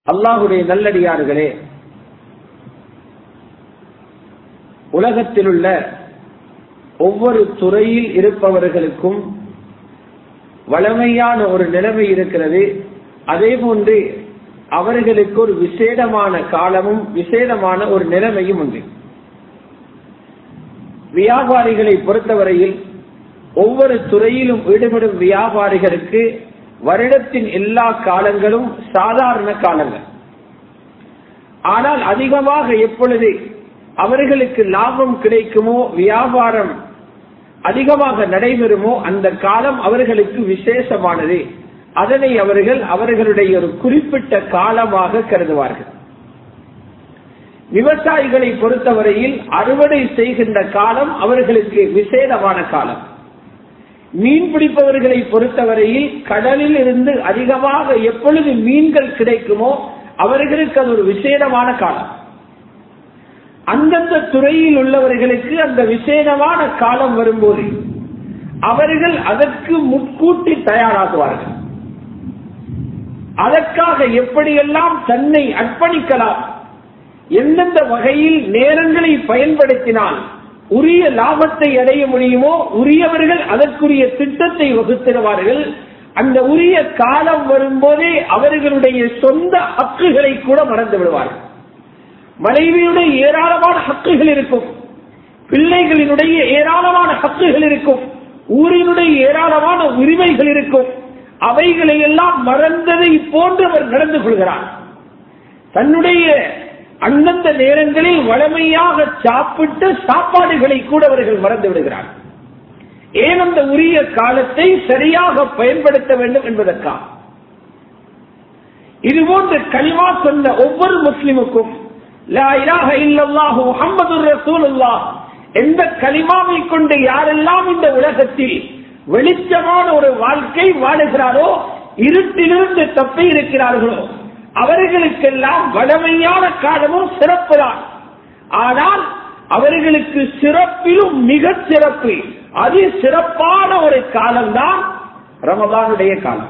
அல்லாஹுடைய நல்லடியார்களே உலகத்தில் உள்ள ஒவ்வொரு துறையில் இருப்பவர்களுக்கும் வளமையான ஒரு நிலைமை இருக்கிறது அதே போன்று அவர்களுக்கு ஒரு விசேடமான காலமும் விசேடமான ஒரு நிலைமையும் உண்டு வியாபாரிகளை பொறுத்தவரையில் ஒவ்வொரு துறையிலும் ஈடுபடும் வியாபாரிகளுக்கு வருடத்தின் எல்லா காலங்களும் சாதாரண காலங்கள் ஆனால் அதிகமாக எப்பொழுது அவர்களுக்கு லாபம் கிடைக்குமோ வியாபாரம் அதிகமாக நடைபெறுமோ அந்த காலம் அவர்களுக்கு விசேஷமானது அதனை அவர்கள் அவர்களுடைய ஒரு குறிப்பிட்ட காலமாக கருதுவார்கள் விவசாயிகளை பொறுத்தவரையில் அறுவடை செய்கின்ற காலம் அவர்களுக்கு விசேடமான காலம் மீன் பிடிப்பவர்களை பொறுத்தவரையில் கடலில் இருந்து அதிகமாக எப்பொழுது மீன்கள் கிடைக்குமோ அவர்களுக்கு அது ஒரு விசேடமான காலம் அந்தந்த துறையில் உள்ளவர்களுக்கு அந்த விசேடமான காலம் வரும்போது அவர்கள் அதற்கு முன்கூட்டி தயாராகுவார்கள் அதற்காக எப்படியெல்லாம் தன்னை அர்ப்பணிக்கலாம் எந்தெந்த வகையில் நேரங்களை பயன்படுத்தினால் உரிய லாபத்தை அடைய முடியுமோ உரியவர்கள் அதற்குரிய திட்டத்தை வகுத்திடுவார்கள் அந்த உரிய காலம் வரும்போதே அவர்களுடைய சொந்த ஹக்குகளை கூட மறந்து விடுவார்கள் மனைவியுடைய ஏராளமான ஹக்குகள் இருக்கும் பிள்ளைகளினுடைய ஏராளமான ஹக்குகள் இருக்கும் ஊரினுடைய ஏராளமான உரிமைகள் இருக்கும் அவைகளை எல்லாம் மறந்ததை போன்று அவர் நடந்து கொள்கிறார் தன்னுடைய அந்தந்த நேரங்களில் வளமையாக சாப்பிட்ட சாப்பாடுகளை கூட அவர்கள் மறந்து விடுகிறார் ஏன் அந்த உரிய காலத்தை சரியாக பயன்படுத்த வேண்டும் என்பதற்காக இதுபோன்ற கல்வா சொன்ன ஒவ்வொரு முஸ்லிமுக்கும் எந்த கலிமாவை கொண்டு யாரெல்லாம் இந்த உலகத்தில் வெளிச்சமான ஒரு வாழ்க்கை வாழுகிறாரோ இருட்டிலிருந்து தப்பி இருக்கிறார்களோ அவர்களுக்கெல்லாம் வளமையான காலமும் சிறப்பு தான் ஆனால் அவர்களுக்கு சிறப்பிலும் மிக சிறப்பு அதி சிறப்பான ஒரு காலம்தான் ரமதானுடைய காலம்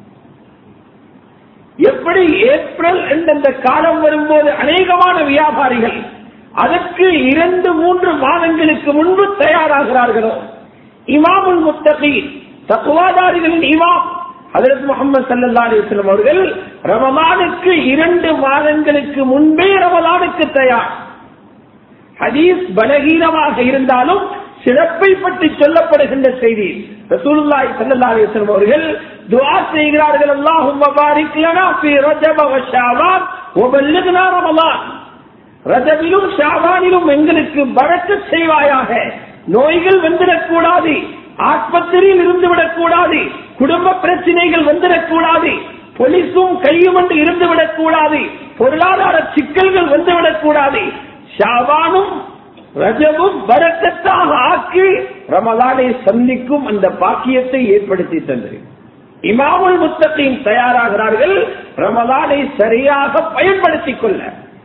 எப்படி ஏப்ரல் என்ற காலம் வரும்போது அநேகமான வியாபாரிகள் அதற்கு இரண்டு மூன்று மாதங்களுக்கு முன்பு தயாராகிறார்களோ இமாமுல் முத்தகி தக்குவாதாரிகளின் இமாம் அதற்கு முகமது சல்லா அலிஸ்லாம் அவர்கள் ரமலானுக்கு இரண்டு மாதங்களுக்கு முன்பே ரமலானுக்கு தயார் ஹதீஸ் பலகீனமாக இருந்தாலும் சிறப்பை பற்றி சொல்லப்படுகின்ற செய்தி ரசூலுல்லாஹி ஸல்லல்லாஹு அலைஹி வஸல்லம் அவர்கள் துஆ செய்கிறார்கள் அல்லாஹும்ம பாரிக் லனா ஃபீ ரஜப வ ஷஅபான் வ பல்லிக்னா ரமலான் ரஜபிலும் ஷாபானிலும் எங்களுக்கு பரக்கத் செய்வாயாக நோய்கள் வந்துடக்கூடாது ஆஸ்பத்திரியில் இருந்துவிடக் கூடாது குடும்ப பிரச்சனைகள் வந்துடக்கூடாது போலீஸும் கையும் என்று இருந்துவிடக் கூடாது பொருளாதார சிக்கல்கள் வந்துவிடக் கூடாது ஷாபானும் ரஜமும் பரக்கத்தாக ஆக்கி ரமலானை சந்திக்கும் அந்த பாக்கியத்தை ஏற்படுத்தி தந்தது இமாமுல் முத்தகையும் தயாராகிறார்கள் ரமலானை சரியாக பயன்படுத்திக் கொள்ள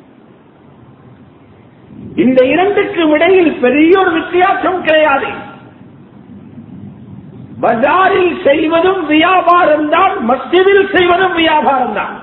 இந்த இரண்டுக்கும் இடையில் பெரிய ஒரு வித்தியாசம் கிடையாது பஜாரில் செய்வதும் வியாபாரம் தான் மஸ்ஜிதில் செய்வதும் வியாபாரம் தான்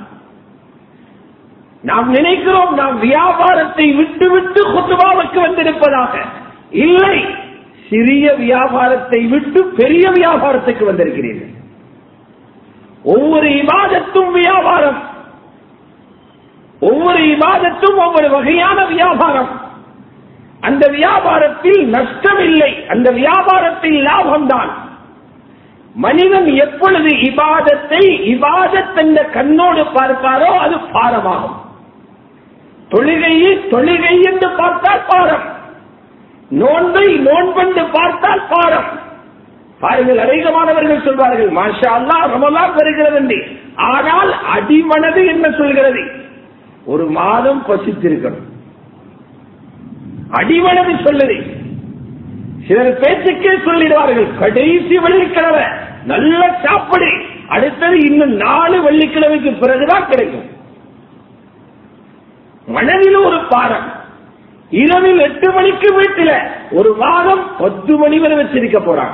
நாம் நினைக்கிறோம் நாம் வியாபாரத்தை விட்டு விட்டு குத்துபாவுக்கு வந்திருப்பதாக இல்லை சிறிய வியாபாரத்தை விட்டு பெரிய வியாபாரத்துக்கு வந்திருக்கிறீர்கள் ஒவ்வொரு இமாதத்தும் வியாபாரம் ஒவ்வொரு இமாதத்தும் ஒவ்வொரு வகையான வியாபாரம் அந்த வியாபாரத்தில் நஷ்டம் இல்லை அந்த வியாபாரத்தில் லாபம்தான் மனிதன் எப்பொழுது இபாதத்தை இபாதத் என்ற கண்ணோடு பார்ப்பாரோ அது பாரமாகும் தொழுகையை தொழுகை என்று பார்த்தால் பாரம் நோன்பை நோன்பென்று பார்த்தால் பாரம் பாருங்கள் அதிகமானவர்கள் சொல்வார்கள் மாஷா அல்லா ரமலான் வருகிறது என்று ஆனால் அடிமனது என்ன சொல்கிறது ஒரு மாதம் பசித்திருக்கணும் அடிமனது சொல்லுது சிலர் பேச்சுக்கே சொல்லிடுவார்கள் கடைசி வெள்ளிக்கிழமை நல்ல சாப்பிடு அடுத்தது இன்னும் நாலு வெள்ளிக்கிழமைக்கு பிறகுதான் கிடைக்கும் மனதில் ஒரு பாரம் இரவில் எட்டு மணிக்கு வீட்டில ஒரு வாரம் பத்து மணி வரை வச்சிருக்க போறாங்க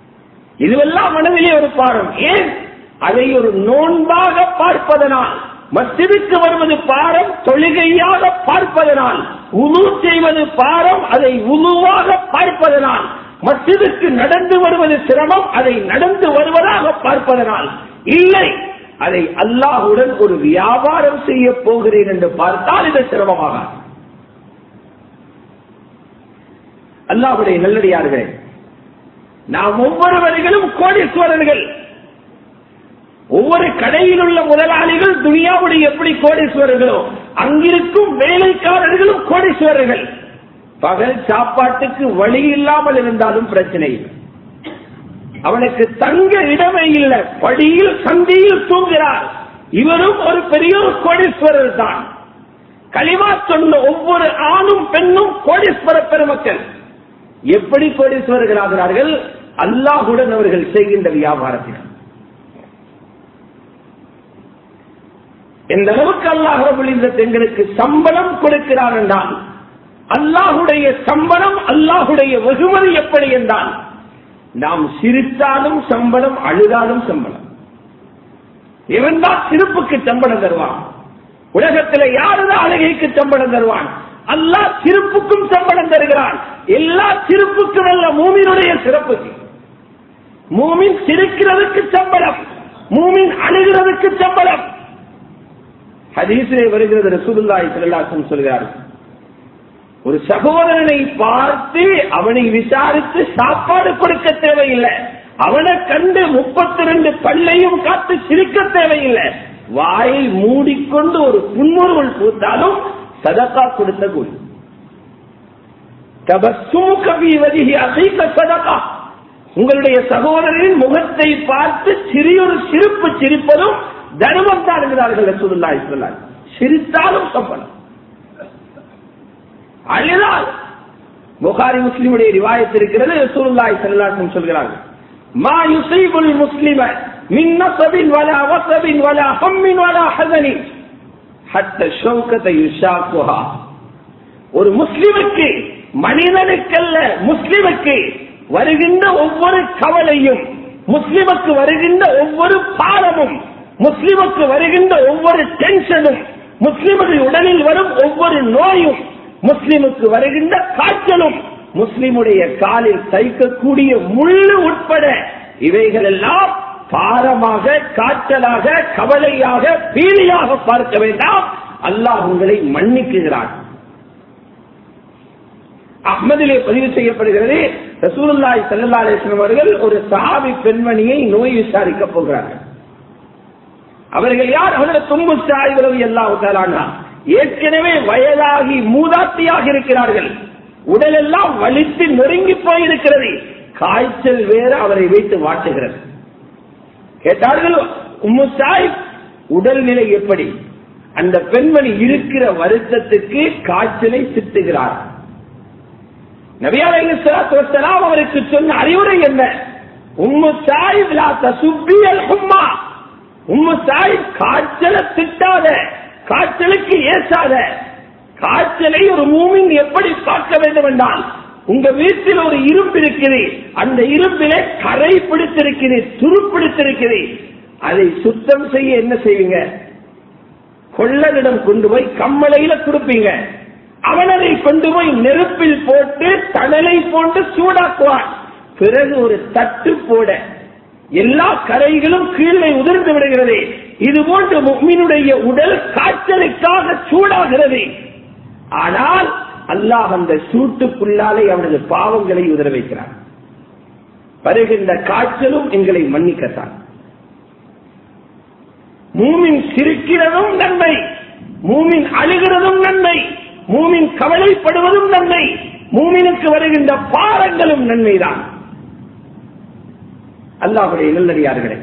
இதுவெல்லாம் மனதிலே ஒரு பாரம் ஏன் அதை ஒரு நோன்பாக பார்ப்பதனால் மஸ்ஜிதுக்கு வருவது பாரம் தொழுகையாக பார்ப்பதனால் உணு செய்வது பாரம் அதை உணுவாக பார்ப்பதனால் மஸ்ஜிதுக்கு நடந்து வருவது சிரமம் அதை நடந்து வருவதாக பார்ப்பதனால் இல்லை அதை அல்லாஹுடன் ஒரு வியாபாரம் செய்ய போகிறேன் என்று பார்த்தால் இது சிரமமாக அல்லாஹுடைய நல்லடியார்களே நாம் ஒவ்வொருவர்களும் கோடீஸ்வரர்கள் ஒவ்வொரு கடையில் உள்ள முதலாளிகள் துனியாவுடைய எப்படி கோடீஸ்வரர்களோ அங்கிருக்கும் வேலைக்காரர்களும் கோடீஸ்வரர்கள் பகல் சாப்பாட்டுக்கு வழி இல்லாமல் இருந்தாலும் பிரச்சனை இல்லை அவனுக்கு தங்க இடமே இல்லை படியில் சந்தியில் தூங்குகிறார் இவரும் ஒரு பெரிய ஒரு கோடீஸ்வரர் தான் களிமா சொன்ன ஒவ்வொரு ஆணும் பெண்ணும் கோடீஸ்வர பெருமக்கள் எப்படி கோடீஸ்வரர்கள் ஆகிறார்கள் அல்லாஹுடன் அவர்கள் செய்கின்ற வியாபாரத்தினர் எந்த அளவுக்கு அல்லாஹ் ரபுலிந்தத் எங்களுக்கு சம்பளம் கொடுக்கிறார் என்றால் அல்லாஹுடைய சம்பளம் அல்லாஹுடைய வெகுமதி எப்படி என்றால் நாம் சிரித்தாலும் சம்பளம் அழுதாலும் சம்பளம் இவன் தான் சிரிப்புக்கு சம்பளம் தருவான் உலகத்தில் யாருதான் அழுகைக்கு சம்பளம் தருவான் அல்லாஹ் சிரிப்புக்கும் சம்பளம் தருகிறான் எல்லா சிரிப்புக்கும் அல்ல மூமினுடைய சிறப்புக்கு மூமின் சிரிக்கிறதுக்கு சம்பளம் மூமின் அழுகிறதுக்கு சம்பளம் ஹதீசிலே வருகிறது ரசூலுல்லாஹி ஸல்லல்லாஹு சொல்கிறார் ஒரு சகோதரனை பார்த்து அவனை விசாரித்து சாப்பாடு கொடுக்க தேவையில்லை அவனை கண்டு முப்பத்தி ரெண்டு பல்லையும் காத்து சிரிக்க தேவையில்லை வாயை மூடிக்கொண்டு ஒரு புன்முறுவல் பூத்தாலும் சதக்கா கொடுத்த கூலி சதக்கா உங்களுடைய சகோதரரின் முகத்தை பார்த்து சிறியொரு சிரிப்பு சிரிப்பதும் தர்மம் தான் என்கிறார்கள் ரசூலுல்லாஹி ஸல்லல்லாஹு சிரித்தாலும் சம்பளம் அழுதால் புகாரி முஸ்லிமுடைய ரிவாயத் இருக்கிறது ரசூலுல்லாஹி ஸல்லல்லாஹு அலைஹி வஸல்லம் சொல்கிறார்கள் மா யுஸீபுல் முஸ்லிம மின் நஸபின் வலா வஸபின் வலா ஹம்மின் வலா ஹஸனின் ஹத்த ஷௌகத யுஷாக்குஹா ஒரு முஸ்லிமுக்கு மனிதனுக்கல்ல முஸ்லிமுக்கு வருகின்ற ஒவ்வொரு கவலையும் முஸ்லிமுக்கு வருகின்ற ஒவ்வொரு பாரமும் முஸ்லிமுக்கு வருகின்ற ஒவ்வொரு டென்ஷனும் முஸ்லிமுடைய உடலில் வரும் ஒவ்வொரு நோயும் முஸ்லிமுக்கு வருகின்ற காய்ச்சலும் முஸ்லிமுடைய காலில் தைக்கக்கூடிய முள்ளு உட்பட இவைகள் எல்லாம் பாரமாக காய்ச்சலாக கவலையாக பீலியாக பார்க்க வேண்டாம் அல்லாஹ் உங்களை மன்னிக்குகிறான் அஹ்மதிலே பதிவு செய்யப்படுகிறது ரசூலுல்லாய் சல்லா அலிஸ்லாம் அவர்கள் ஒரு சஹாபி பெண்மணியை நோய் விசாரிக்க போகிறார்கள் அவர்கள் யார் அவர்கள் தும்பு சாய்கிறது எல்லா ஏற்கனவே வயதாகி மூதாட்டியாக இருக்கிறார்கள் உடல் எல்லாம் வலித்து நெருங்கி போயிருக்கிறது காய்ச்சல் வேற அவரை வைத்து வாட்டுகிறது கேட்டார்கள் உம்மு சாஹிப் உடல்நிலை எப்படி அந்த பெண்மணி இருக்கிற வருத்தத்துக்கு காய்ச்சலை திட்டுகிறார் நபியாலாம் அவருக்கு சொன்ன அறிவுரை என்ன உம்மு சாஹிப் சுப்பியல் உம்மா உம்மு சாஹிப் காய்ச்சலை திட்டாத காய்ச்சலுக்கு ஏசாத காய்ச்சலை ஒரு மூமின் எப்படி பார்க்க வேண்டும் என்றால் உங்க வீட்டில் ஒரு இரும்பு இருக்குது அந்த இரும்பிலே கரை பிடித்திருக்குது துரு பிடித்திருக்குது அதை சுத்தம் செய்ய என்ன செய்வீங்க கொள்ளனிடம் கொண்டு போய் கம்மலையில கொடுப்பீங்க அவன் அதை கொண்டு போய் நெருப்பில் போட்டு தணலை போட்டு சூடாக்குவான் பிறகு ஒரு தட்டு போட எல்லா கரைகளும் கீழே உதிர்ந்து விடுகிறது இது போன்று முக்மீனுடைய உடல் காய்ச்சலுக்காக சூடாகிறது ஆனால் அல்லாஹ் அந்த சூட்டுக்குள்ளாலே அவனது பாவங்களை உதர வைக்கிறார் வருகின்ற காய்ச்சலும் எங்களை மன்னிக்கத்தான் மூமின் சிரிக்கிறதும் நன்மை மூமின் அழுகிறதும் நன்மை மூமின் கவலைப்படுவதும் நன்மை மூமினுக்கு வருகின்ற பாரங்களும் நன்மைதான் அல்லாஹுடைய நல்லடியார்களே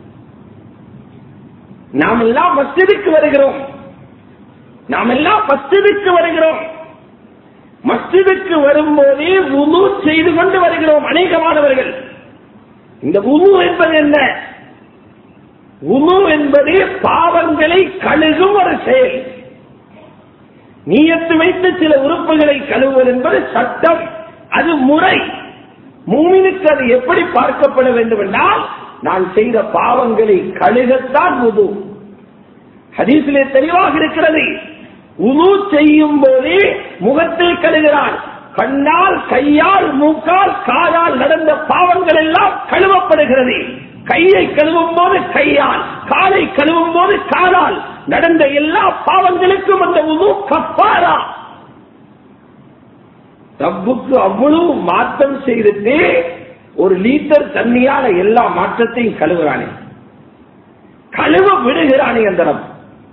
நாம் எல்லாம் மஸ்ஜிதுக்கு வருகிறோம் நாம் எல்லாம் மஸ்ஜிதுக்கு வருகிறோம் மஸ்ஜிதுக்கு வரும்போதே உமு செய்து கொண்டு வருகிறோம் அநேகமானவர்கள் இந்த உமு என்பது என்ன உமு என்பது பாவங்களை கழுகும் ஒரு செயல் நீயத்து வைத்து சில உறுப்புகளை கழுவுவது என்பது சட்டம் அது முறை மூமினுக்கு அது எப்படி பார்க்கப்பட வேண்டும் என்றால் நான் செய்த பாவங்களை கழுகத்தான் உது ஹதீஸிலே தெளிவாக இருக்கிறது உது செய்யும் போதே முகத்தை கழுகிறான் கண்ணால் கையால் மூக்கால் காலால் நடந்த பாவங்கள் எல்லாம் கழுவப்படுகிறது கையை கழுவும் போது கையால் காலை கழுவும் போது காலால் நடந்த எல்லா பாவங்களுக்கும் அந்த உது கப்பாரா ரப்புக்கு அவ்வளவு மாற்றம் செய்துட்டு ஒரு லீட்டர் தண்ணியால எல்லா மாற்றத்தையும் கழுவுறானே கழுவ விடுகிறானே அந்த ரப்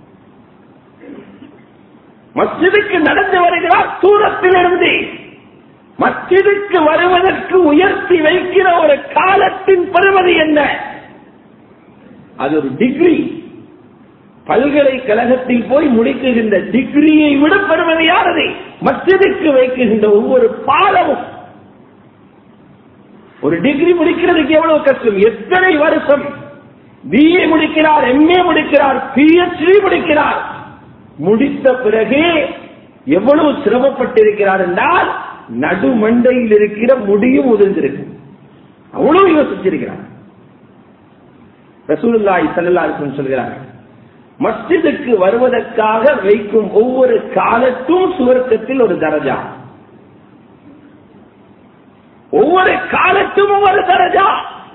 மஸ்ஜிதுக்கு நடந்து வருகிறார் தூரத்திலிருந்து மஸ்ஜிதுக்கு வருவதற்கு உயர்த்தி வைக்கிற ஒரு காலத்தின் பெறுவது என்ன அது ஒரு டிகிரி பல்கலைக்கழகத்தில் போய் முடிக்குகின்ற டிகிரியை விட பெறுவது யாரது மஸ்ஜிதுக்கு வைக்குகின்ற ஒவ்வொரு பாலமும் ஒரு டிகிரி முடிக்கிறதுக்கு எவ்வளவு கஷ்டம் எத்தனை வருஷம் பிஏ முடிக்கிறார் எம்ஏ முடிக்கிறார் பிஹெச்டி முடிக்கிறார் முடித்த பிறகு எவ்வளவு சிரமப்பட்டிருக்கிறார் என்றால் நடுமண்டையில் இருக்கிற முடியும் உதிர்ந்திருக்கு அவ்வளவு யோசிச்சிருக்கிறார் ரசூலுல்லாஹி ஸல்லல்லாஹு அலைஹி வஸல்லம் சொல்கிறார் மஸ்ஜிதுக்கு வருவதற்காக வைக்கும் ஒவ்வொரு காலத்தும் சுவர்க்கத்தில் ஒரு தரஜா ஒவ்வொரு காலத்தும் ஒவ்வொரு தரஜா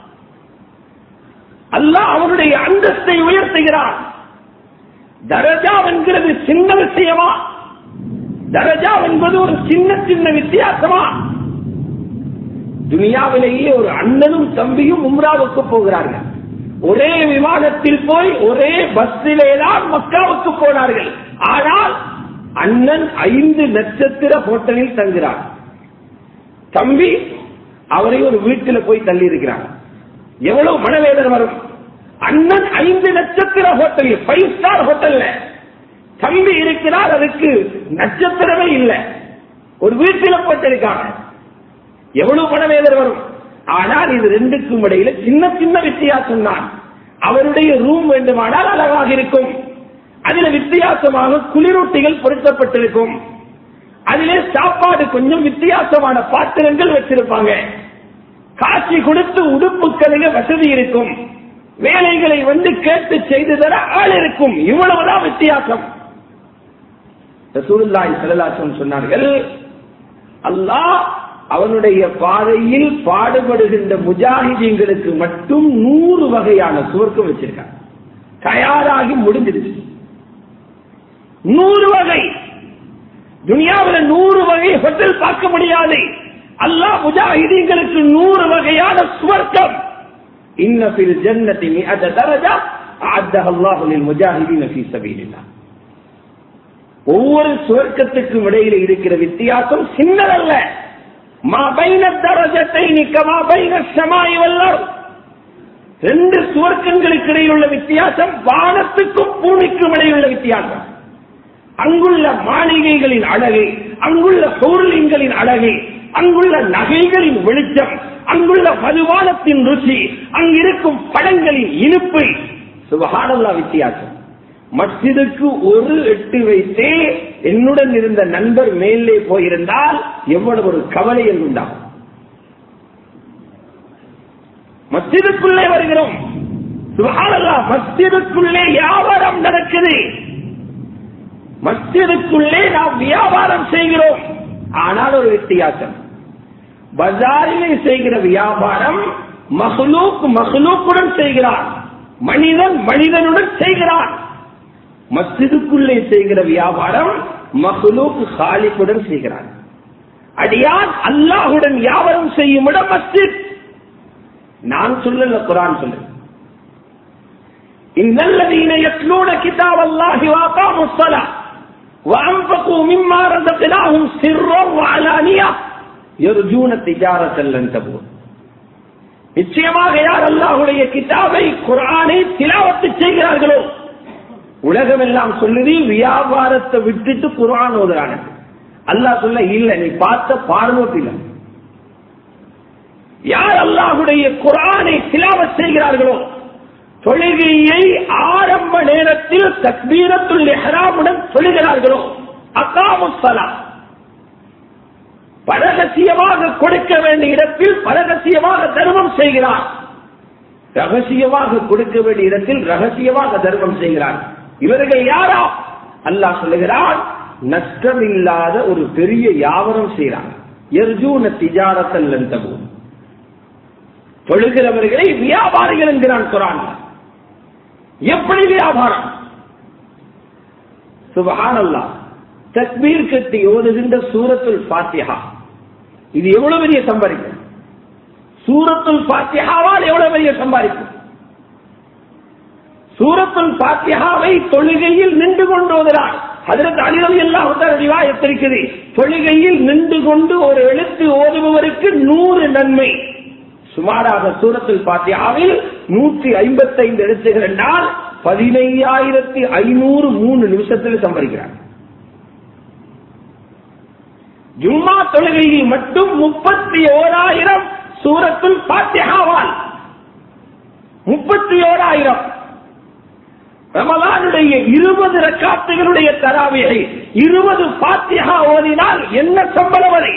அல்லாஹ் அவருடைய அந்தஸ்தை உயர்த்துகிறார் தரஜா என்கிறது சின்ன விஷயமா தரஜா என்பது ஒரு சின்ன சின்ன வித்தியாசமா துனியாவிலேயே ஒரு அண்ணனும் தம்பியும் உம்ராவுக்கு போகிறார்கள் ஒரே விமானத்தில் போய் ஒரே பஸ்ஸிலே தான் மக்காவுக்கு போனார்கள் ஆனால் அண்ணன் ஐந்து நட்சத்திர ஹோட்டலில் தங்குகிறார் தம்பி அவரை ஒரு வீட்டில் போய் தள்ளி இருக்கிறார் எவ்வளவு மனவேதனை வரும் அண்ணன் ஐந்து நட்சத்திர ஹோட்டலில் ஃபைவ் ஸ்டார் ஹோட்டல்ல தம்பி இருக்கிறார் அதுக்கு நட்சத்திரமே இல்லை ஒரு வீட்டில் போட்டிருக்காங்க எவ்வளவு மனவேதனை வரும் ஆனால் இது ரெண்டுக்கும் இடையில சின்ன சின்ன வித்தியாசம் தான் அவருடைய ரூம் வேண்டுமானால் அழகாக இருக்கும் அதில் வித்தியாசமாக குளிரூட்டிகள் பொருத்தப்பட்டிருக்கும் அதிலே சாப்பாடு கொஞ்சம் வித்தியாசமான பாத்திரங்கள் வச்சிருப்பாங்க காட்சி கொடுத்து உடுப்புகளுக்கு வசதி இருக்கும் வேலைகளை வந்து கேட்டு செய்து தர ஆள் இருக்கும் இவ்வளவுதான் வித்தியாசம் ரசூலுல்லாஹி ஸல்லல்லாஹு அலைஹி வஸல்லம் சொன்னார்கள் அல்லாஹ் அவனுடைய பாதையில் பாடுபடுகின்ற முஜாஹிதீன்களுக்கு மட்டும் நூறு வகையான சுவர்க்கம் வச்சிருக்காங்க தயாராகி முடிஞ்சிருச்சு நூறு வகை துனியாவில் நூறு வகை ஹோட்டல் பார்க்க முடியாது அல்லாஹ் முஜாஹிதீன்களுக்கு நூறு வகையான சுவர்க்கம் இன்னபில் ஜன்னதி மிஅத தரஜா அஅத்தஹ அல்லாஹு லில் முஜாஹிதீன ஃபீ சபீலில்லாஹ் ஒவ்வொரு சுவர்க்கத்துக்கும் இடையில இருக்கிற வித்தியாசம் சின்னதல்ல மா பைன தரஜத்தை நிக்கமா பைன சமாய் வல்லர் ரெண்டு சுவர்க்கங்களுக்கு இடையில் உள்ள வித்தியாசம் வானத்துக்கும் பூமிக்கும் இடையில் உள்ள வித்தியாசம் அங்குள்ள மாளிகைகளின் அழகு அங்குள்ள பொருளின்களின் அழகு அங்குள்ள நகைகளின் வெளிச்சம் அங்குள்ள மதுபானத்தின் ருசி அங்கிருக்கும் படங்களின் இனிப்பு சுபகானல்லா வித்தியாசம் மஸ்ஜிதுக்கு ஒரு எட்டு வைத்தே என்னுடன் இருந்த நண்பர் மேலே போயிருந்தால் எவ்வளவு ஒரு கவலை என்றுண்டாகும் மஸ்ஜிதுக்குள்ளே வருகிறோம் சுபஹானல்லா மஸ்ஜிதுக்குள்ளே வியாபாரம் நடக்குது மஸ்ஜிதுக்குள்ளே நாம் வியாபாரம் செய்கிறோம் ஆனால் ஒரு வித்தியாசம் பஜாரிலே செய்கிற வியாபாரம் மஹ்லூக் மஹ்லூக்குடன் செய்கிறார் மனிதன் மனிதனுடன் செய்கிறான் மஸ்ஜிதுக்குள்ளே செய்கிற வியாபாரம் மஹ்லூக் ஹாலிக்குடன் செய்கிறான் அடியான் அல்லாஹுடன் வியாபாரம் செய்யும் இடம் மஸ்ஜித் நான் சொல்லல குரான் சொல்லு إن الذين يتلون كتاب الله وأقاموا الصلاة وأنفقوا مما رزقناهم سرا وعلانية يرجون تجارة لن تبور நிச்சயமாக யார் அல்லாஹுடைய கிதாபை குரானை திலாவத்து செய்கிறார்களோ உலகம் எல்லாம் சொல்லுது வியாபாரத்தை விட்டுட்டு குரான் ஓதுறாங்க அல்லாஹ் சொல்ல இல்ல நீ பார்த்த பார்வோட்டு இல்ல யார் அல்லாஹுடைய குரானை திலாவத் செய்கிறார்களோ தொழுகையை ஆரம்ப நேரத்தில் தக்பீரத்துல் எஹராமுடன் சொல்லுகிறார்களோ அகாமுசலா பரகசியமாக கொடுக்க வேண்டிய இடத்தில் பரகசியமாக தர்மம் செய்கிறார் ரகசியமாக கொடுக்க வேண்டிய இடத்தில் ரகசியமாக தர்மம் செய்கிறார் இவர்கள் யாரா அல்லாஹ் சொல்லுகிறான் நஷ்டமில்லாத ஒரு பெரிய வியாபாரம் செய்யறாங்க எர்ஜூன திஜாரத்தல் தபூன் தொழுகிறவர்களை வியாபாரிகள் என்கிறான் குரான் எப்படி வியாபாரம் சுபஹான் அல்லா தக்பீர் கட்டி ஓதுகின்ற சூரத்துல் பாத்தியா இது எவ்வளவு பெரிய சம்பாதிக்கும் சூரத்துல் பாத்தியாவால் எவ்வளவு பெரிய சம்பாதிக்கும் சூரத்துல் பாத்தியாவை தொழுகையில் நின்று கொண்டு ஓதுகிறார் அதற்கு அலிரவி எல்லாம் ரிவாயத்திருக்குது தொழுகையில் நின்று கொண்டு ஒரு எழுத்து ஓதுபவருக்கு நூறு நன்மை சுமாராக சூரத்தில் பாத்தியாவில் நூற்றி ஐம்பத்தி ஐந்து எழுத்துகள் என்றால் பதினையாயிரத்தி ஐநூறு மூணு நிமிஷத்தில் சம்பாதிக்கிறார் ஜும்மா தொழுகையில் மட்டும் முப்பத்தி ஓராயிரம் சூரத்துல் பாத்தியாவால் முப்பத்தி ஓராயிரம் ரமலானுடைய இருபது ரக்காத்துகளுடைய தராவியை இருபது பாத்தியா ஓதினால் என்ன சம்பளம் வரை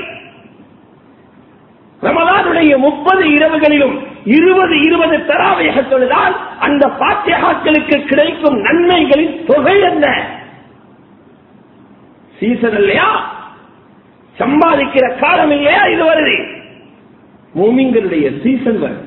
ரமலானுடைய முப்பது இரவுகளிலும் இருபது இருபது தராவையாக தொழுதால் அந்த பாத்தியாக்களுக்கு கிடைக்கும் நன்மைகளின் தொகை என்ன சீசன் இல்லையா சம்பாதிக்கிற காலம் இல்லையா இது வருது மூமிங்களுடைய சீசன் வருது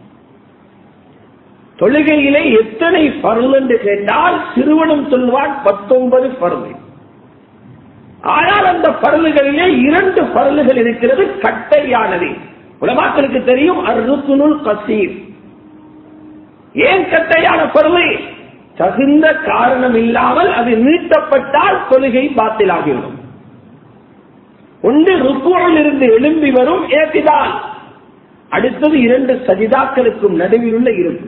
தொழுகையிலே எத்தனை பருள் என்று கேட்டால் சிறுவனும் சொல்வான் பத்தொன்பது பருள் ஆனால் அந்த பருளுகளிலே இரண்டு பருளுகள் இருக்கிறது கட்டையானது உலமாக்களுக்கு தெரியும் அருத்துனுள் கசீர் ஏன் கட்டையான பருளை தகுந்த காரணம் இல்லாமல் அது நீட்டப்பட்டால் தொழுகை பாத்திலாகிவிடும் ஒன்று ருக்குவில் இருந்து எழும்பி வரும் ஏத்திதான் அடுத்தது இரண்டு சஜிதாக்களுக்கும் நடுவில் உள்ள இருப்பு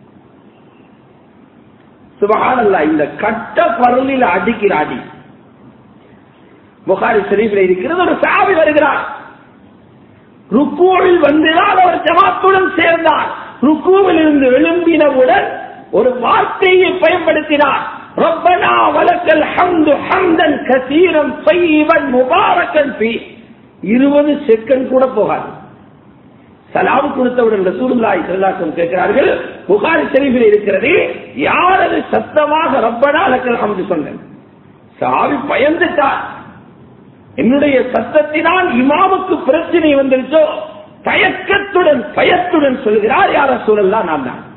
சுபகானல்லா இந்த கட்ட பருளில் அடிக்கிற அடி புகாரி ஷரீஃபில் இருக்கிறது ஒரு சாவி வருகிறார் ருக்கூவில் வந்துதான் அவர் ஜமாத்துடன் சேர்ந்தார் ருக்கூவில் இருந்து எழும்பினவுடன் ஒரு வார்த்தையை பயன்படுத்தினார் ரப்பனா வலக்கல் ஹம்து ஹம்தன் கசீரம் பைவன் முபாரக்கன் பி இருபது செகண்ட் கூட போகாது சலாம் கொடுத்தவுடன் ரசூலுல்லாஹி ஸல்லல்லாஹு கேட்கிறார்கள் புகாரி ஷரீஃபில் இருக்கிறது யார் அது சத்தமாக ரப்பனா லக்கல் ஹம்து சொன்னேன் சாவி பயந்துட்டார் என்னுடைய சத்தத்தினால் இமாமுக்கு பிரச்சனை வந்துருச்சோ தயக்கத்துடன் பயத்துடன் சொல்கிறார் யார சூழல்லாம் நான் தான்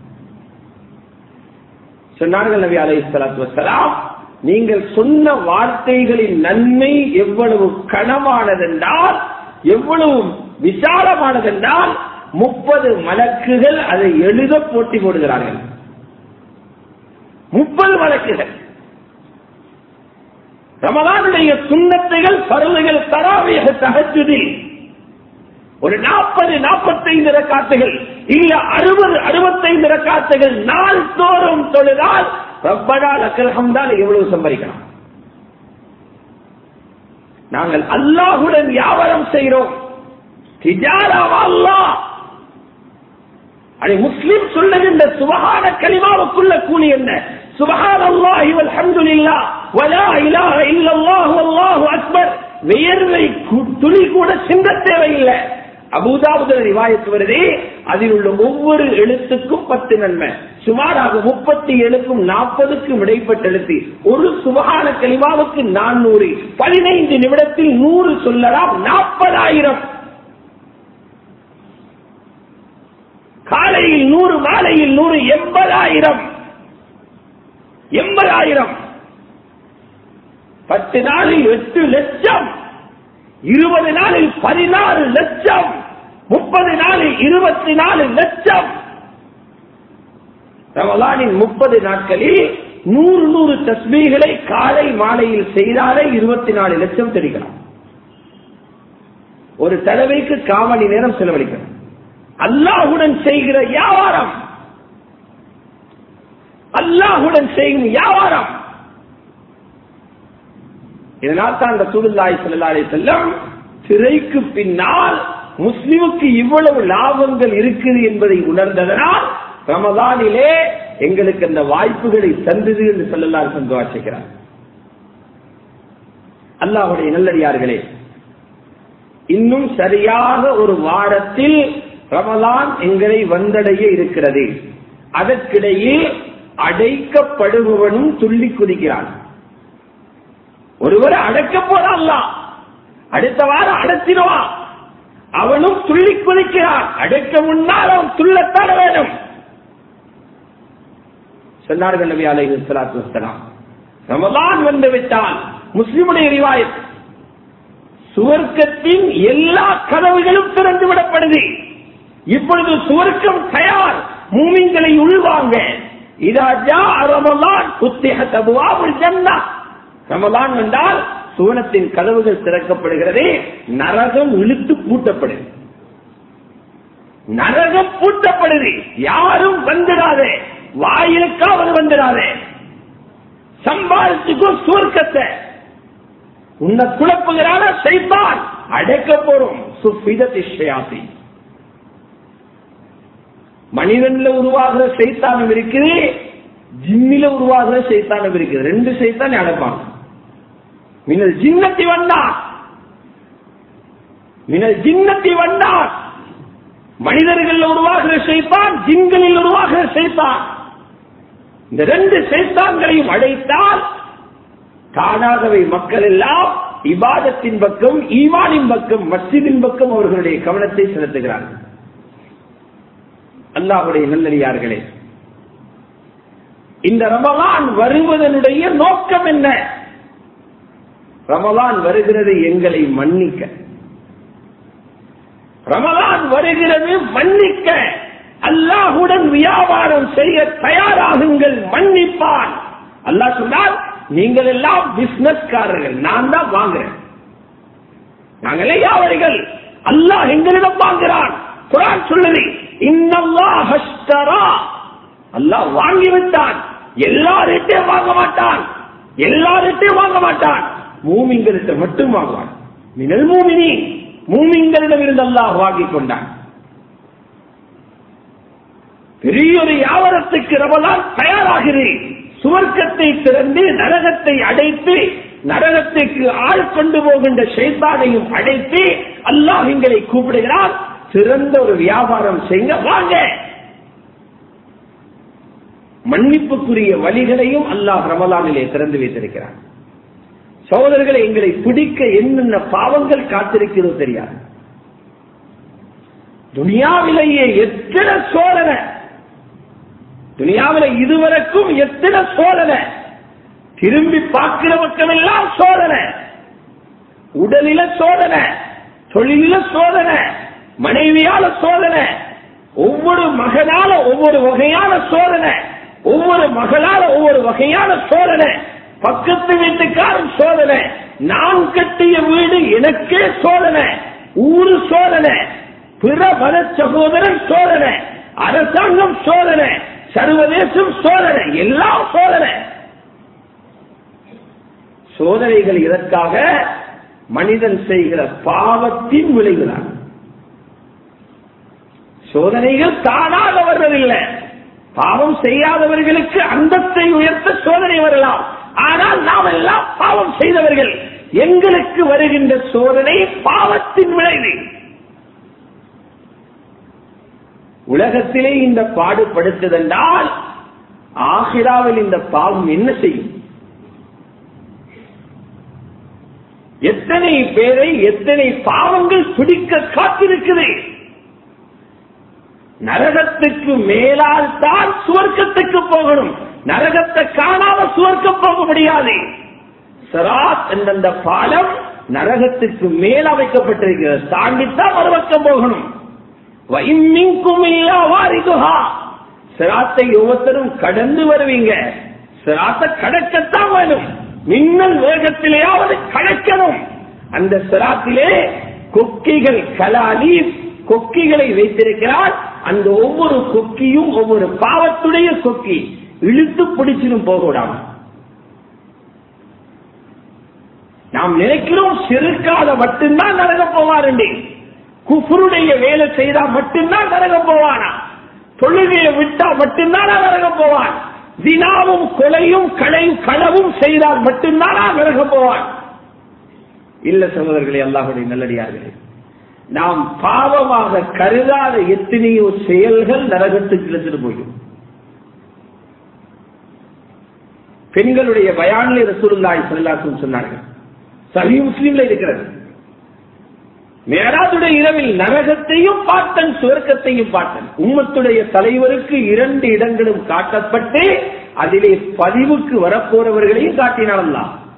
சொன்னார்கள் நபி அலை சலாத்து வசலாம் நீங்கள் சொன்ன வார்த்தைகளின் நன்மை எவ்வளவு கனமானதென்றால் எவ்வளவு விசாலமானதென்றால் முப்பது மலக்குகள் அதை எழுத போட்டி போடுகிறார்கள் முப்பது மலக்குகள் ரமலானுடைய சுண்ணத்தைகள் பருவுகள் தராவிய தகச்சுதில் ஒரு நாற்பது நாற்பத்தைந்து ரக்காத்துகள் இல்ல அறுபது அறுபத்தைந்து ரக்காத்துகள் நாள் தோறும் தொழுதால் ரப்படால் அக்கரகம் தான் எவ்வளவு சம்பாதிக்கலாம் நாங்கள் அல்லாஹுடன் வியாபாரம் செய்கிறோம் திஜாராவா அல்லாஹ் அதை முஸ்லிம் சொல்லுகின்ற சுபகான கலிமாவுக்குள்ள கூலி என்ன சுபகான் அல்லாஹி அல்ஹம்துலில்லா வலா இலாஹ இல்லல்லாஹு அல்லாஹு அக்பர் வியர்வை துளி கூட சிந்த தேவையில்லை அபுதாபுத ரிவாயத்து வருது அதில் உள்ள ஒவ்வொரு எழுத்துக்கும் பத்து நன்மை சுமாராக முப்பத்தி ஏழுக்கும் நாற்பதுக்கும் இடைப்பட்ட எழுத்து ஒரு சுபகான கலிமாவுக்கு நானூறு பதினைந்து நிமிடத்தில் நூறு சொல்லலாம் நாற்பதாயிரம் காலையில் நூறு மாலையில் நூறு எண்பதாயிரம் எண்பதாயிரம் பத்து நாளில் எட்டு லட்சம் இருபது நாளில் பதினாறு லட்சம் முப்பது நாளில் இருபத்தி நாலு லட்சம் ரமலானின் முப்பது நாட்களில் நூறு நூறு தஸ்மீகளை காலை மாலையில் செய்தாலே இருபத்தி நாலு லட்சம் தெரிக்கலாம் ஒரு தடவைக்கு காமணி நேரம் செலவழிக்கணும் அல்லாஹுடன் செய்கிற வியாபாரம் அல்லாஹுடன் செய்யும் வியாபாரம் இதனால் தான் அந்த சூழ்நாய் செல்லாலே செல்லம் திரைக்கு பின்னால் முஸ்லிமுக்கு இவ்வளவு லாபங்கள் இருக்குது என்பதை உணர்ந்ததனால் ரமதானிலே எங்களுக்கு அந்த வாய்ப்புகளை தந்தது என்று சொல்லலாம் சென்று வாசிக்கிறார் அல்லாஹுடைய நல்லடியார்களே இன்னும் சரியாக ஒரு வாரத்தில் ரமலான் எங்களை வந்தடைய இருக்கிறது அதற்கிடையில் அடைக்கப்படுபவனும் துள்ளி குதிக்கிறான் ஒருவரை அடைக்க போறான் அடுத்த வாரம் அடைச்சிடுவான் அவனும் துள்ளி குதிக்கிறான் அடைக்க முன்னால் அவன் துள்ளத்தாட வேண்டும் சொன்னார்கள் நபி அலைஹி ஸலாத்து வஸலாம் ரமலான் வந்து விட்டால் முஸ்லிமுடைய ரிவாயத் சுவர்க்கத்தின் எல்லா கதவுகளும் திறந்து விடப்படுது இப்பொழுது சுவர்க்கம் தயார் மூமின்களை உள்வாங்க இதாஜா ரமலான் புத்திக தபுவாவுல் ஜன்னா ரமலான் வந்தால் சுவனத்தின் கதவுகள் திறக்கப்படுகிறது நரகம் இழுத்து பூட்டப்படுது நரகம் பூட்டப்படுது யாரும் வந்துடாதே வாயிலுக்காவது வந்துடாதே சம்பாதிச்சுக்கும் சுவர்க்கத்தை உன்னை குழப்புகிறான செய்தான் அடைக்க போறோம் சுப்பிதத்தி ஷயாத்தி மனிதன்ல உருவாகிற சைத்தானம் இருக்குது ஜிம்மில உருவாகிற சைத்தானம் இருக்குது ரெண்டு சைத்தான் அடைப்பாங்க மினல் ஜின்னத்தி வந்தான் மினல் ஜின்னத்தி வந்தான் மனிதர்கள் உருவாகிற செய்தான் ஜின்களில் உருவாகிற செய்தான் இந்த ரெண்டு சைத்தான்களையும் அடைத்தால் தானாகவே மக்கள் எல்லாம் இபாதத்தின் பக்கம் ஈமானின் பக்கம் மஸ்ஜிதின் பக்கம் அவர்களுடைய கவனத்தை செலுத்துகிறார்கள் அல்லாஹுடைய நல்லடியார்களே இந்த ரமலான் வருவதனுடைய நோக்கம் என்ன ரமலான் வருகிறது எங்களை மன்னிக்க ரமலான் வருகிறது மன்னிக்க அல்லாஹுடன் வியாபாரம் செய்ய தயாராகுங்கள் மன்னிப்பான் அல்லாஹ் சொன்னால் நீங்கள் எல்லாம் பிசினஸ்காரர்கள் நான் தான் வாங்குறேன் நாங்களே வியாபாரிகள் அல்லாஹ் எங்களிடம் வாங்குறான் குரான் சொல்லுது இன்னல்லாஹ் அல்லாஹ் வாங்கி விட்டான் எல்லார்கிட்டையும் வாங்க மாட்டான் எல்லார்கிட்டையும் வாங்க மாட்டான் மூமிங்களிட்ட மட்டும் வாங்குவான் மினல் மூமினி மூமிங்களிடம் இருந்து அல்லாஹ் வாங்கி கொண்டான் பெரிய ஒரு யாவரத்துக்கு ரமலான் தயாராகிறேன் சுவர்க்கத்தை திறந்து நரகத்தை அடைத்து நரகத்துக்கு ஆள் கொண்டு போகின்ற ஷைத்தானையும் அடைத்து அல்லாஹ் எங்களை கூப்பிடுகிறான் சிறந்த ஒரு வியாபாரம் செய்ய வாங்க மன்னிப்புக்குரிய வழிகளையும் அல்லாஹ் ரமலானிலே திறந்து வைத்திருக்கிறான் சோதரர்களை எங்களை பிடிக்க என்னென்ன பாவங்கள் காத்திருக்கிறதோ தெரியாது துனியாவிலேயே எத்தனை சோதனை துனியாவில இதுவரைக்கும் எத்தனை சோதனை திரும்பி பார்க்கிற மக்கள் எல்லாம் சோதனை உடலில சோதனை தொழில சோதனை மனைவியால சோதனை ஒவ்வொரு மகனால ஒவ்வொரு வகையான சோதனை ஒவ்வொரு மகளால ஒவ்வொரு வகையான சோதனை பக்கத்து வீட்டுக்காரன் சோதனை நான் கட்டிய வீடு எனக்கே சோதனை ஊரு சோதனை பிற மத சகோதரன் சோதனை அரசாங்கம் சோதனை சர்வதேசம் சோதனை எல்லாம் சோதனை சோதனைகள் இதற்காக மனிதன் செய்கிற பாவத்தின் விளைவுதான் சோதனைகள் தானாக வருவதில்லை பாவம் செய்யாதவர்களுக்கு அந்தத்தை உயர்த்த சோதனை வரலாம் ஆனால் நாம் எல்லாம் பாவம் செய்தவர்கள் எங்களுக்கு வருகின்ற சோதனை பாவத்தின் விளைவு உலகத்திலே இந்த பாடுபடுத்ததென்றால் ஆசிராவில் இந்த பாவம் என்ன செய்யும் எத்தனை பேரை எத்தனை பாவங்கள் பிடிக்க காத்திருக்குது நரகத்துக்கு மேலால் தான் சுவர்க்கத்துக்கு போகணும் நரகத்தை காணாம சுவர்க்கம் போக முடியாது சராத் என்ற பாலம் நரகத்துக்கு மேல வைக்கப்பட்டிருக்கிறது தாண்டித்தான் மறுபக்கம் போகணும் வைமிங்கும் இல்லா வாரிதுஹா சிராத்தை ஒவ்வொருத்தரும் கடந்து வருவீங்க சிராத்தை கடக்கத்தான் வேணும் மின்னல் வேகத்திலேயாவது கடக்கணும் அந்த சிராத்திலே கொக்கிகள் கலாலி கொக்கிகளை வைத்திருக்கிறார் அந்த ஒவ்வொரு கொக்கியும் ஒவ்வொரு பாவத்துடைய கொக்கி இழுத்து பிடிச்சிடும் போகக்கூடாது நாம் நினைக்கிறோம் சிறுக்காத மட்டும்தான் நரக போவாருண்டி குஃபருடைய வேலை செய்தா மட்டும்தான் நரக போவானா தொழுகையை விட்டா மட்டும்தான் நரக போவான் தினாவும் கொலையும் களையும் களவும் செய்தால் மட்டும்தான் நரக போவான் இல்ல சகோதரர்களே அல்லாஹுடைய நல்லடியார்களே நாம் பாவமாக கருதாத எத்தனையோ செயல்கள் நரகத்துக்கு இழுத்துட்டு போயும் பெண்களுடைய பயானில் ரசூலுல்லாஹி ஸல்லல்லாஹு சொன்னார்கள் சஹீ முஸ்லிம்ல இருக்கிறது மேராதுடைய இரவில் நரகத்தையும் பார்த்தன் சுவர்க்கத்தையும் பார்த்தன் உம்மத்துடைய தலைவருக்கு இரண்டு இடங்களும் காட்டப்பட்டு அதிலே பதிவுக்கு வரப்போறவர்களையும் காட்டினான்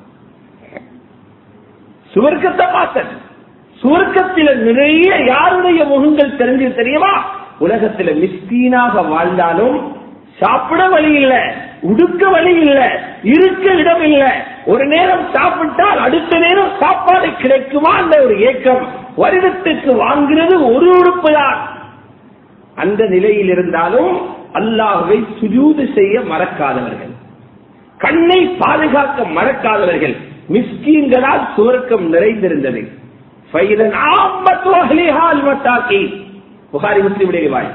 சுவர்க்கத்தை பார்த்தன் சுவர்க்கத்தில நிறைய யாருடைய முகங்கள் தெரிஞ்சு தெரியுமா உலகத்தில மிஸ்கீனாக வாழ்ந்தாலும் சாப்பிட வழி இல்ல உடுக்க வழி இல்ல இருக்க இடம் இல்ல ஒரு நேரம் சாப்பிட்டால் அடுத்த நேரம் சாப்பாடு கிடைக்குமா அந்த ஒரு ஏக்கம் வருடத்துக்கு வாங்குறது ஒரு உறுப்பு தான் அந்த நிலையில் இருந்தாலும் அல்லாஹுவை சுஜூது செய்ய மறக்காதவர்கள் கண்ணை பாதுகாக்க மறக்காதவர்கள் மிஸ்கீன்களால் சுவர்க்கம் நிறைந்திருந்தது ஃபைதன் ஆம்மத்து அஹ்லிஹா அல்மத்தாக்கி. புகாரி முஸ்லிமுடைய வாய்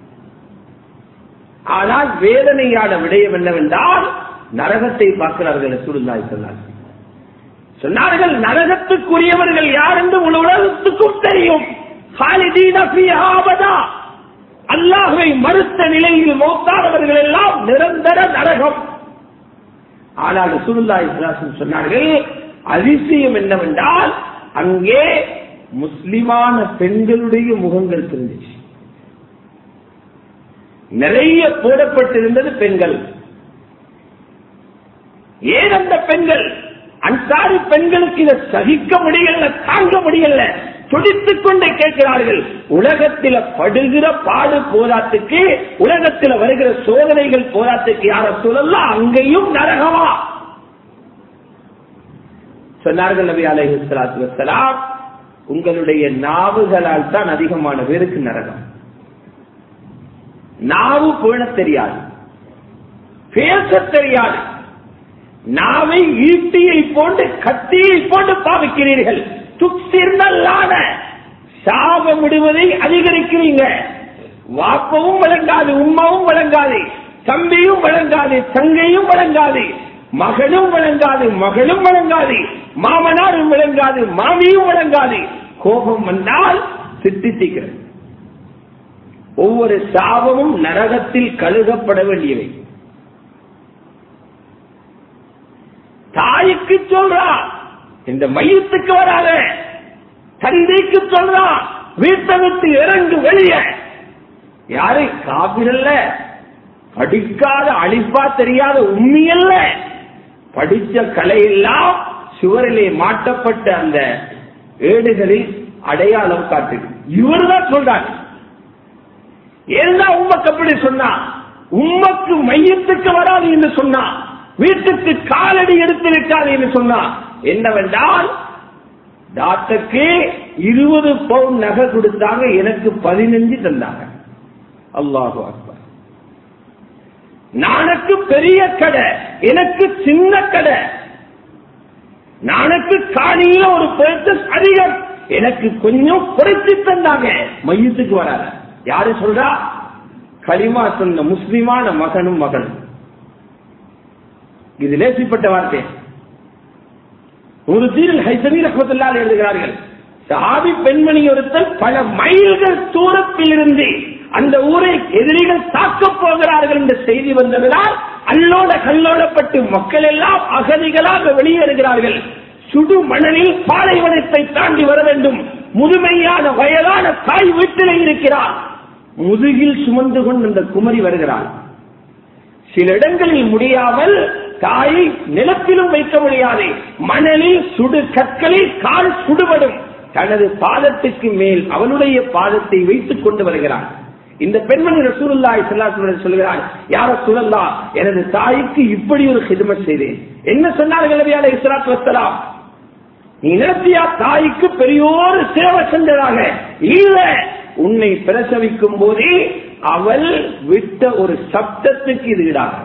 ஆனால் வேதனையான விடயம் என்னவென்றால் நரகத்தை பார்க்கிறார்கள் சுருந்தாய் சொன்னார் சொன்னார்கள் நரகத்துக்குரியவர்கள் யார் என்று முழு உலகத்துக்கும் தெரியும் ஹாலிதீன ஃபீஹா அபதா. அல்லாஹுவை மறுத்த நிலையில் மௌத்தானவர்கள் எல்லாம் நிரந்தர நரகம் ஆனால் சுருந்தாய் சொன்னார்கள் அதிசயம் என்னவென்றால் அங்கே முஸ்லிமான பெண்களுடைய முகங்கள் தெரிஞ்சிச்சு நிறைய போடப்பட்டிருந்தது பெண்கள் ஏன் அந்த பெண்கள் அன்சாரி பெண்களுக்கு இதை சகிக்க முடியல தாங்க முடியல துடித்துக் கொண்டே கேட்கிறார்கள் உலகத்தில படுகிற பாடு போராத்துக்கு உலகத்தில வருகிற சோதனைகள் போராத்துக்கு யார சொல்லலாம் அங்கேயும் நரகமா சொன்னார்கள் நபி அலைஹி ஸலாத்து வஸலாம் உங்களுடைய நாவுகளால் தான் அதிகமான பேருக்கு நரகம் நாவு பேண தெரியாது பேச தெரியாது நாவை ஈட்டியை போன்று கத்தியை போன்று பாவிக்கிறீர்கள் துக்சிர்னல்லான சாபம் விடுவதை அதிகரிக்கிறீங்க வாப்பவும் வழங்காது உம்மாவும் வழங்காது தம்பியும் வழங்காது தங்கையும் வழங்காது மகனும் வழங்காது மகளும் வழங்காது மாமனாரும் வழங்காது மாமியும் வழங்காது கோபம் வந்தால் திட்டித்திக்கிறது ஒவ்வொரு சாபமும் நரகத்தில் கழுகப்பட வேண்டியவை தாய்க்கு சொல்றா இந்த மையத்துக்கு வராத தந்தைக்கு சொல்றா வீட்டை விட்டு இறங்கு வெளிய யாரை காபிரல்ல படிக்காத அழிப்பா தெரியாத உண்மையல்ல படிச்ச கலையெல்லாம் சுவரிலே மாட்டப்பட்ட அந்த ஏடுகளில் அடையாளம் காட்டு இவர்தான் சொல்றாங்க ஏன்னா உம்மக்கு அப்படி சொன்னா உம்மக்கு மையத்துக்கு வராது என்று சொன்னா வீட்டுக்கு காலடி எடுத்து விட்டாது என்று சொன்னா என்னவென்றால் டாக்டருக்கு இருபது பவுன் நகை கொடுத்தாங்க எனக்கு பதினஞ்சு தந்தாங்க அல்லாஹு அக்பர் நானுக்கு பெரிய கடை எனக்கு சின்ன கடை நானுக்கு காணியில ஒரு பர்சஸ் அதிகம் எனக்கு கொஞ்சம் குறைச்சு தந்தாங்க மையத்துக்கு வராத யாரு சொல்றா களிமா சொன்ன முஸ்லிமான மகனும் மகனும் இது லேசிப்பட்ட வார்த்தை ஒரு தீரில் ஹைசமி ரஹமத்துல்லால் எழுதுகிறார்கள் சஹாபி பெண்மணி ஒருத்தர் பல மைல்கள் தூரத்தில் இருந்து அந்த ஊரை எதிரிகள் தாக்கப் போகிறார்கள் என்ற செய்தி வந்ததனால் அல்லோட கல்லோடப்பட்டு மக்கள் எல்லாம் அகதிகளாக வெளியேறுகிறார்கள் சுடு மணலில் பாலைவனத்தை தாண்டி வர வேண்டும் முதுமையான வயதான தாய் வீட்டிலே இருக்கிறார் முதுகில் சுமந்து கொண்டு அந்த குமரி வருகிறார் சில இடங்களில் முடியாமல் தாயை நிலத்திலும் வைக்க முடியாது மணலில் சுடு கற்களில் கால் சுடுபடும் தனது பாதத்துக்கு மேல் அவனுடைய பாதத்தை வைத்துக் கொண்டு வருகிறான் இந்த பெண்மணி ரசூலுல்லாஹி ஸல்லல்லாஹு அலைஹி சொல்கிறார் யார சொல்லல்லா எனது தாய்க்கு இப்படி ஒரு ஹிதமத் செய்தேன் என்ன சொன்னார்கள் நபி அலைஹி ஸலாத்து வஸலாம் நீ நிறுத்தியா தாய்க்கு பெரியோரு சேவை சென்றதாக இல்ல உன்னை பிரசவிக்கும் போதே அவள் விட்ட ஒரு சப்தத்துக்கு இது ஈடாகும்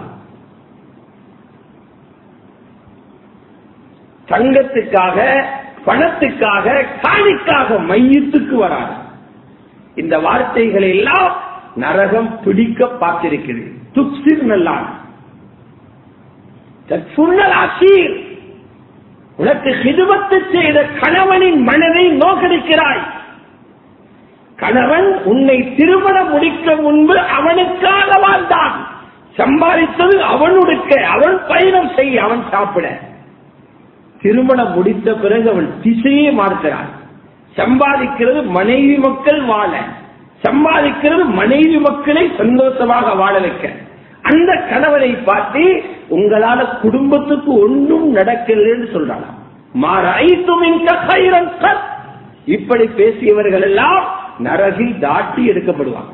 தங்கத்துக்காக பணத்துக்காக காணிக்காக மையத்துக்கு வராது இந்த வார்த்தைகளை எல்லாம் நரகம் பிடிக்க பார்த்திருக்கிறது துக்சிர் நல்லான் ஆசீர் உனக்கு ஹிதுவத்து செய்த கணவனின் மனதை நோக்கடிக்கிறாய் கணவன் உன்னை திருமணம் முடிக்க முன்பு அவனுக்காக வாழ்ந்தான் சம்பாதித்தது அவனுடுக்க அவன் பயணம் செய்ய அவன் சாப்பிட திருமணம் முடித்த பிறகு அவன் திசையே மாறுகிறான் சம்பாதிக்கிறது மனைவி மக்கள் வாழ சம்பாதிக்கிறது மனைவி மக்களை சந்தோஷமாக வாழ வைக்க அந்த கணவனை பார்த்து உங்களால குடும்பத்துக்கு ஒன்றும் நடக்கலன்னு சொல்றாங்க இப்படி பேசியவர்கள் எல்லாம் நரகில் தாட்டி எடுக்கப்படுவாங்க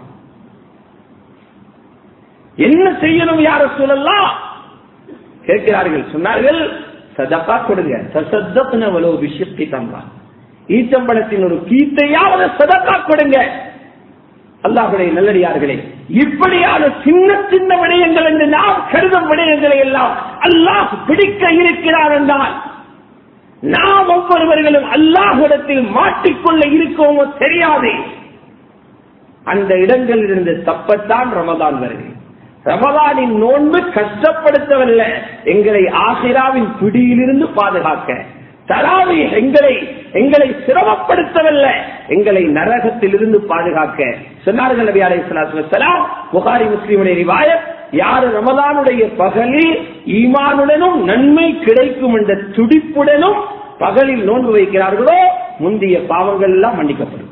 என்ன செய்யணும் யார சொல்லலாம் கேட்கிறார்கள் சொன்னார்கள் சதப்பா கொடுங்க சசத்தப்புனவளோ விஷயத்தை தந்தான் ஈச்சம்பழத்தின் ஒரு கீத்தையாவது சதக்கா கொடுங்க அல்லாஹுடைய நல்லடியார்களே இப்படியான சின்ன சின்ன விடயங்கள் என்று நாம் கருதும் விடயங்களை எல்லாம் அல்லாஹ் பிடிக்க இருக்கிறார் என்றால் நாம் ஒவ்வொருவர்களும் அல்லாஹிடத்தில் மாட்டிக்கொள்ள இருக்கோமோ தெரியாது அந்த இடங்களில் இருந்து தப்பத்தான் ரமதான் வருகிறது ரமதானின் நோன்பு கஷ்டப்படுத்தவல்ல எங்களை ஆசிராவின் பிடியிலிருந்து பாதுகாக்க தராவி எங்களை எங்களை சிரமப்படுத்தவல்ல எங்களை நரகத்தில் இருந்து பாதுகாக்க சொன்னார்கள் நபி அலைஹிஸ்ஸலாம் புகாரி முஸ்லிமுடைய ரிவாயத் யாரு ரமதானுடைய பகலில் ஈமானுடனும் நன்மை கிடைக்கும் என்ற துடிப்புடனும் பகலில் நோன்பு வைக்கிறார்களோ முந்தைய பாவங்கள் எல்லாம் மன்னிக்கப்படும்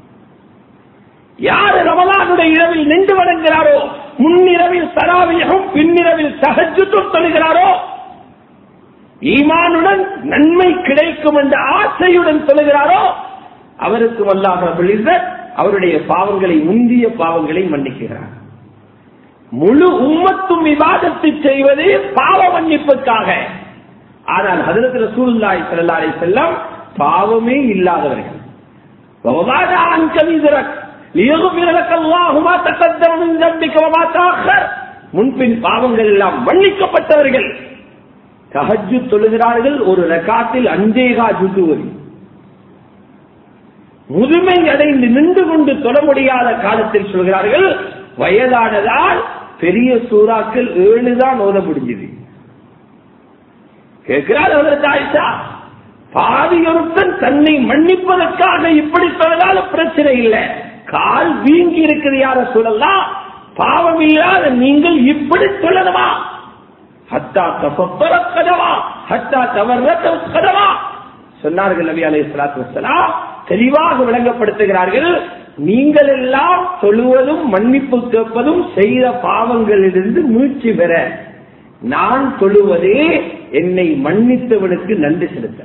யாரு ரமலானுடைய இரவில் நின்று வணங்குகிறாரோ முன்னிரவில் தராவியகம் பின்னிரவில் சகஜத்தும் தொழுகிறாரோ ஈமானுடன் நன்மை கிடைக்கும் என்ற ஆசையுடன் சொல்லுகிறாரோ அவருக்கும் அல்லாஹ் அவருடைய பாவங்களை முந்திய பாவங்களை மன்னிக்கிறார் முழு உம்மத்தும் விவாதத்தை செய்வது பாவ மன்னிப்புக்காக ஆனால் ஹதரத் ரசூலுல்லாஹி ஸல்லல்லாஹு அலைஹி வஸல்லம் பாவமே இல்லாதவர்கள் وَوَضَعْنَا عَنْكَ وِزْرَكَ لِيَغْفِرَ لَكَ اللَّهُ مَا تَقَدَّمَ مِنْ ذَنبِكَ وَمَا تَأَخَّرَ முன்பின் பாவங்கள் எல்லாம் மன்னிக்கப்பட்டவர்கள் தஹஜ்ஜு தொழுகிறார்கள் ஒரு ரகாத்தில் அஞ்சேகா ஜுதுவரி முதுமை அடைந்து நின்று கொண்டு தொட முடியாத காலத்தில் சொல்கிறார்கள் வயதானதால் பெரிய சூறாக்கள் ஏழு தான் ஓத முடிஞ்சது கேட்கிறார் அதற்கு ஆயிஷா பாதியொருத்தன் தன்னை மன்னிப்பதற்காக இப்படி தொழுதாலும் பிரச்சனை இல்லை கால் வீங்கி இருக்குது யார சொல்லலாம் பாவம் இல்லாத நீங்கள் இப்படி சொல்லணுமா ஹத்தா தப்பர கதவா ஹத்தா தவற கதவா சொன்னார்கள் நபி அலை வசலாம் தெளிவாக விளங்கப்படுத்துகிறார்கள் நீங்கள் எல்லாம் தொழுவதும் மன்னிப்பு கேட்பதும் செய்த பாவங்களிலிருந்து மீட்சி பெற நான் தொழுவதே என்னை மன்னித்தவனுக்கு நன்றி செலுத்த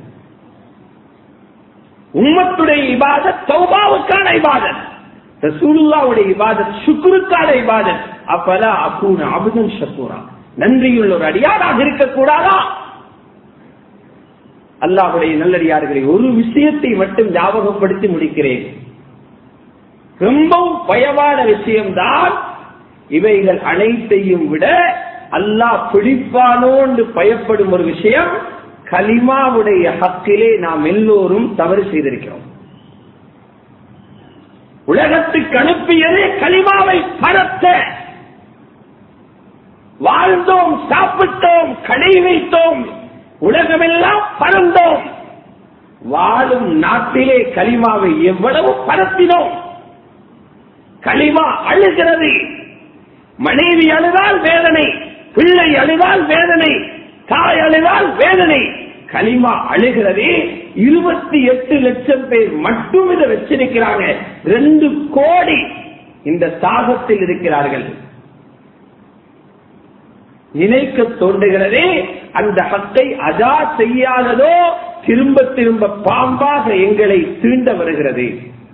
உம்மத்துடைய இபாதத் தௌபாவுக்கான இபாதத் ரசூலுல்லாவுடைய இபாதத் சுக்குருக்கான இபாதத் அப்பலா அக்கூன அபுதன் ஷக்கூரா நன்றியுள்ள ஒரு அடியாராக இருக்கக்கூடாதா அல்லாஹுடைய நல்லடியார்களை ஒரு விஷயத்தை மட்டும் ஞாபகப்படுத்தி முடிக்கிறேன் ரொம்பவும் பயமான விஷயம்தான் இவைகள் அனைத்தையும் விட அல்லாஹ் பிடிப்பானோ என்று பயப்படும் ஒரு விஷயம் கலிமாவுடைய ஹக்கிலே நாம் எல்லோரும் தவறு செய்திருக்கிறோம் உலகத்துக்கு அனுப்பியதே கலிமாவை பரத்த வாழ்ந்தோம் சாப்பிட்டோம் கடை வைத்தோம் உலகமெல்லாம் பறந்தோம் வாழும் நாட்டிலே கலிமாவை எவ்வளவு பரத்தினோம் களிமா அழுகிறது மனைவி அழுதால் வேதனை பிள்ளை அழுதால் வேதனை தாய் அழுதால் வேதனை களிமா அழுகிறது இருபத்தி எட்டு லட்சம் பேர் மட்டும் இதை வச்சிருக்கிறாங்க ரெண்டு கோடி இந்த தாகத்தில் இருக்கிறார்கள் நினைக்க தோன்றுகிறதே அந்த ஹக்கை அதா செய்யாததோ திரும்ப திரும்ப பாம்பாக எங்களை தீண்ட வருகிறது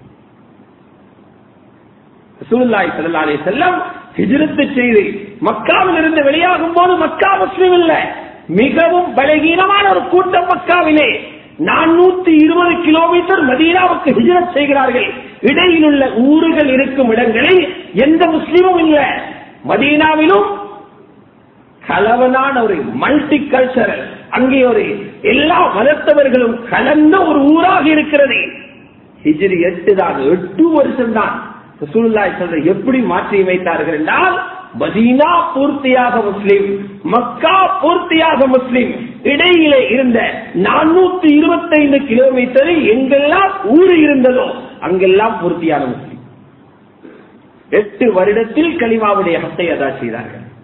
ரசூலுல்லாஹி ஸல்லல்லாஹு அலைஹி வஸல்லம் ஹிஜ்ரத் செய்து மக்காவில் இருந்து வெளியாகும் போது மக்கா முஸ்லிம் இல்ல மிகவும் பலகீனமான ஒரு கூட்டம் மக்காவிலே நானூத்தி இருபது கிலோமீட்டர் மதீனாவுக்கு ஹிஜ்ரத் செய்கிறார்கள் இடையில் உள்ள ஊர்கள் இருக்கும் இடங்களில் எந்த முஸ்லிமும் இல்ல மதீனாவிலும் கலவனான ஒரு மல்டி கல்ச்சரல் அங்கே ஒரு எல்லா மதத்தவர்களும் கலந்த ஒரு ஊராக இருக்கிறது ஹிஜ்ரி எட்டு தான் எட்டு வருஷம் தான் ரசூலுல்லாஹி சொல்ற எப்படி மாற்றி வைத்தார்கள் என்றால் மதீனா பூர்த்தியாக முஸ்லிம் மக்கா பூர்த்தியாக முஸ்லிம் இடையிலே இருந்த நானூத்தி இருபத்தி ஐந்து கிலோமீட்டரில் எங்கெல்லாம் ஊர் இருந்ததோ அங்கெல்லாம் பூர்த்தியான முஸ்லிம் எட்டு வருடத்தில் கலிமாவுடைய ஹத்தை அதா செய்தார்கள்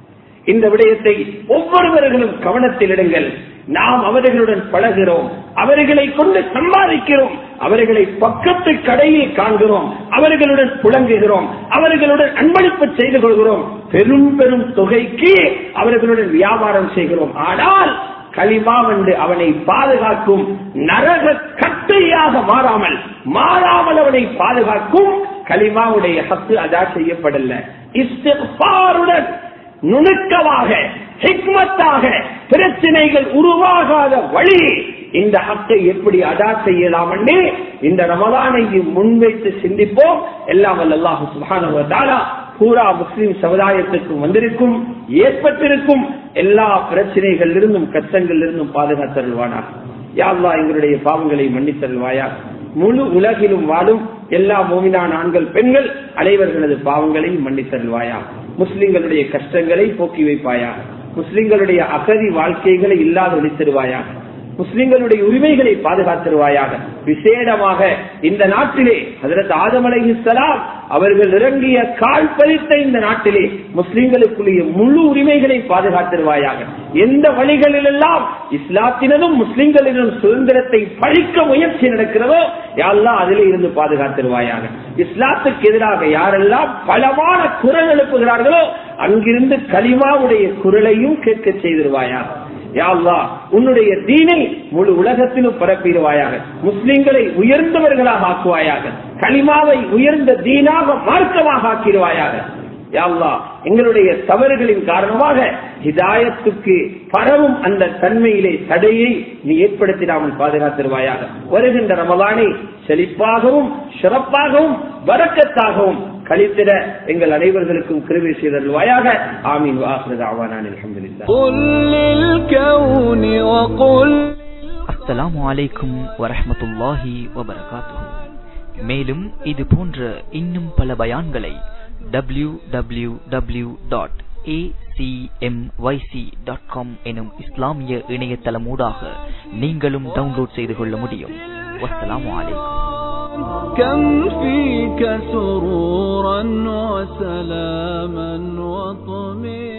இந்த விடயத்தை ஒவ்வொருவர்களும் கவனத்தில் இடுங்கள் நாம் அவர்களுடன் பழகிறோம் அவர்களை கொண்டு சம்பாதிக்கிறோம் அவர்களை பக்கத்து கடையில் காண்கிறோம் அவர்களுடன் புழங்குகிறோம் அவர்களுடன் அன்பளிப்பு செய்து கொள்கிறோம் பெரும் பெரும் தொகைக்கு அவர்களுடன் வியாபாரம் செய்கிறோம் ஆனால் களிமா என்று அவனை பாதுகாக்கும் நரக கட்டையாக மாறாமல் மாறாமல் அவனை பாதுகாக்கும் களிமாவுடைய சத்து அதா செய்யப்படல இஸ்திஃபாருடன் நுணுக்கமாக ஹிக்மத்தாக பிரச்சனைகள் உருவாகாத வழி இந்த ஹக்கை எப்படி அதா செய்யலாம் என்று இந்த ரமதானை முன்வைத்து சிந்திப்போம் எல்லாம் அல்லாஹு சுபான பூரா முஸ்லிம் சமுதாயத்துக்கும் வந்திருக்கும் ஏற்பட்டிருக்கும் எல்லா பிரச்சனைகள் இருந்தும் கஷ்டங்கள் இருந்தும் பாதுகாத்தருள்வானா யாழ்லா எங்களுடைய பாவங்களை மன்னித்தருள்வாயா முழு உலகிலும் வாழும் எல்லா மோமினான ஆண்கள் பெண்கள் அனைவர்களது பாவங்களை மன்னித்தருள்வாயா முஸ்லிம்களுடைய கஷ்டங்களை போக்கி வைப்பாயா முஸ்லிம்களுடைய அகதி வாழ்க்கைகளை இல்லாத ஒழித்தருவாயா முஸ்லிம்களுடைய உரிமைகளை பாதுகாத்திருவாயாக விசேடமாக இந்த நாட்டிலே அதற்கு ஆதமலை இஸ்லாம் அவர்கள் இறங்கிய கால் பதித்த இந்த நாட்டிலே முஸ்லிம்களுக்குரிய முழு உரிமைகளை பாதுகாத்திருவாயாக எந்த வழிகளிலெல்லாம் இஸ்லாத்தினதும் முஸ்லிம்களிடம் சுதந்திரத்தை பழிக்க முயற்சி நடக்கிறதோ யாரெல்லாம் அதிலே இருந்து பாதுகாத்திருவாயாக இஸ்லாத்துக்கு எதிராக யாரெல்லாம் பலமான குரல் எழுப்புகிறார்களோ அங்கிருந்து கலிமாவுடைய குரலையும் கேட்க செய்திருவாயாக யாழ்லா உன்னுடைய தீனை முழு உலகத்திலும் பரப்பிடுவாயாக முஸ்லிம்களை உயர்ந்தவர்களாக ஆக்குவாயாக களிமாவை உயர்ந்த தீனாக மார்க்கமாக ஆக்கிடுவாயாக யாழ்லா எங்களுடைய தவறுகளின் காரணமாக ஹிதாயத்துக்கு பரவும் அந்த தன்மையிலே தடையை நீ ஏற்படுத்திடாமல் பாதுகாத்திருவாயாக வருகின்ற ரமலானை செழிப்பாகவும் சிறப்பாகவும் வரக்கத்தாகவும் கழித்திட எங்கள் அனைவர்களுக்கும் கிருமி செய்தருள்வாயாக ஆமீன் வாஹ்ரத் ஆவானான் அல்ஹம்துலில்லாஹ் قل للكون وقل அஸ்ஸலாமு அலைக்கும் வரஹ்மத்துல்லாஹி வபரகாத்துஹு மேலும் இது போன்ற இன்னும் பல பயான்களை W W W dot dot com எனும் இஸ்லாமிய இணையதளமூடாக நீங்களும் டவுன்லோட் செய்து கொள்ள முடியும் வஸ்ஸலாமு அலைக்கும் كم فيك سرورا وسلاما وطمئنا